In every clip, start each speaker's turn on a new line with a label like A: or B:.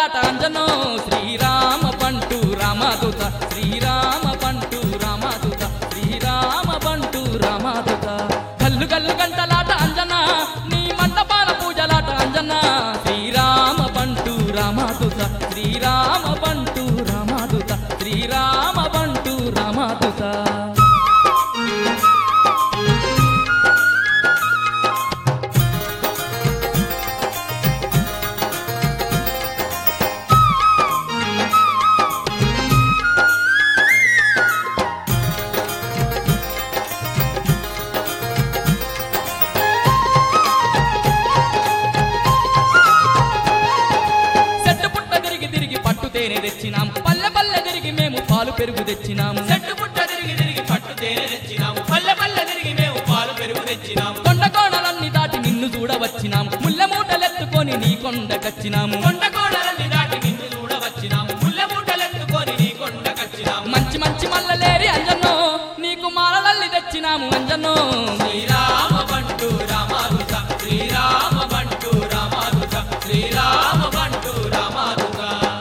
A: గంటలాట అంజనో శ్రీరామ పంటు రామదూత శ్రీరామ పంటు రామదూత శ్రీరామ పంటు రామదూత కల్లు కల్లు గంటలాట అంజన నీ మండపాల పూజలాట అంజన శ్రీరామ పంటు రామదూత శ్రీరామ పంటు రామదూత శ్రీరామ పంటు రామదూత చెట్టు పుట్ట తిరిగి తిరిగి పట్టు తేనె తెచ్చినాం పల్లె పల్లె తిరిగి మేము పాలు పెరుగు తెచ్చినాము
B: చెట్టు పుట్ట తిరిగి తిరిగి పట్టు తేనె తెచ్చినాము పల్లె పల్లె తిరిగి మేము పాలు పెరుగు తెచ్చినాము
A: కొండ కోణలన్నీ దాటి నిన్ను చూడవచ్చినాము ముళ్ళ మూటలెత్తుకొని నీ కొండకచ్చినాము
B: కొండ కోడలన్నీ దాటి నిన్ను చూడవచ్చినాము ముళ్ళ మూటలెత్తుకొని నీ కొండకచ్చినాము
A: మంచి మంచి మల్లలేరి అంజన్నో నీకు మాలలల్లి తెచ్చినాము అంజన్నో
B: శ్రీరామ బంటు రామాదుత శ్రీరామ బంటు రామాదుత శ్రీరామ బంటు రామాదుత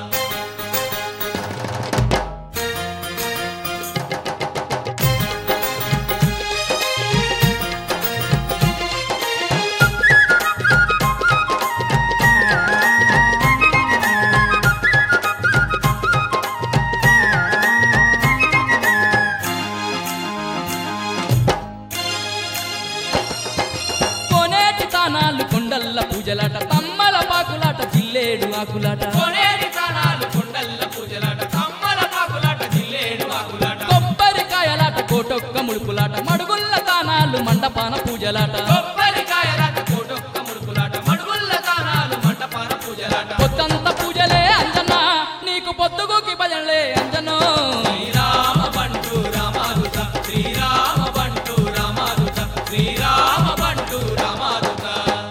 A: కోనేటి తానాలు కొండల్ల పూజలాట తమ్మల పాకులాట జిల్లేడు ఆకులాట
B: కొనేటి తాళాలు కొండల్ల పూజలాట కమ్మల పాకులాట జిల్లేడు ఆకులాట
A: కొబ్బరికాయలాట కోటొక్క ముడుపులాట మడుగుల్ల తానాలు మండపాన పూజలాట
B: కొబ్బరికాయలాట కోటొక్క ముడుకులాట మడుగుల్ల తాళాలు మంటపాన పూజలాట
A: పొద్దంత పూజలే అంజనా నీకు పొద్దుగుకి భజనలే అంజనో
B: శ్రీరామ బంటు రామాదుత శ్రీరామ బంటు రామాదుత శ్రీరామ బంటు రామాదుత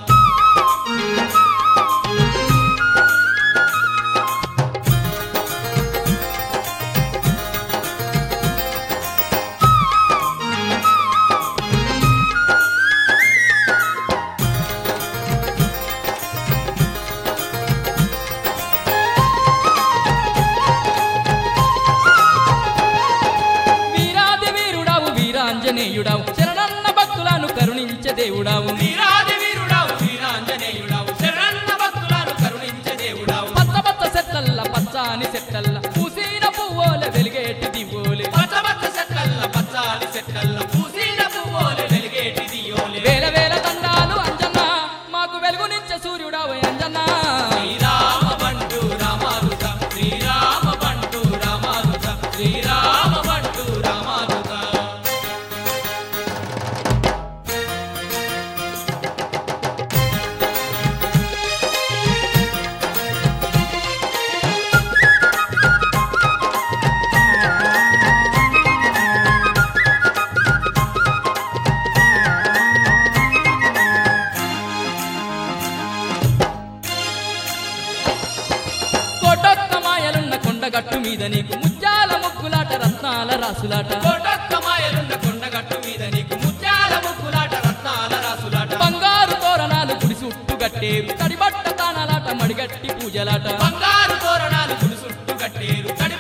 A: వీరాది వీరుడావు వీరాంజనేయుడావు శరణన్న భక్తులను కరుణించే దేవుడావు
B: వీరాది వీరుడావు వీరాంజనేయుడావు శరణన్న భక్తులను కరుణించే దేవుడావు
A: పచ్చ పచ్చ సెట్టల్ల పచ్చాని సెట్టల్ల పూసిన పువ్వుల వెలిగేటి దివ్వులే
B: పచ్చ పచ్చ చెట్లల్ల పచ్చాలి చెట్లల్ల పూసిన పువ్వులు వెలిగేటి దియోలే
A: వేల వేల దండాలు అంజనా మాకు వెలుగునిచ్చే సూర్యుడావు అంజనా
B: శ్రీరామ బంటు రామాదుత శ్రీరామ బంటు రామాదుత శ్రీరామ బంటు రామాదుత
A: కోటొక్క మాయలున్న కొండగట్టు మీద నీకు ముత్యాల ముగ్గులాట రత్నాల రాసులాట
B: కోటొక్క మాయలున్న కొండగట్టు మీద నీకు ముత్యాల ముక్కులాట రత్నాల రాసులాట
A: బంగారు తోరణాలు గుడి చుట్టూ గట్టేరు తడిబట్ట తానాలాట మడిగట్టి పూజలాట
B: బంగారు తోరణాలు గుడి చుట్టూ కట్టేరు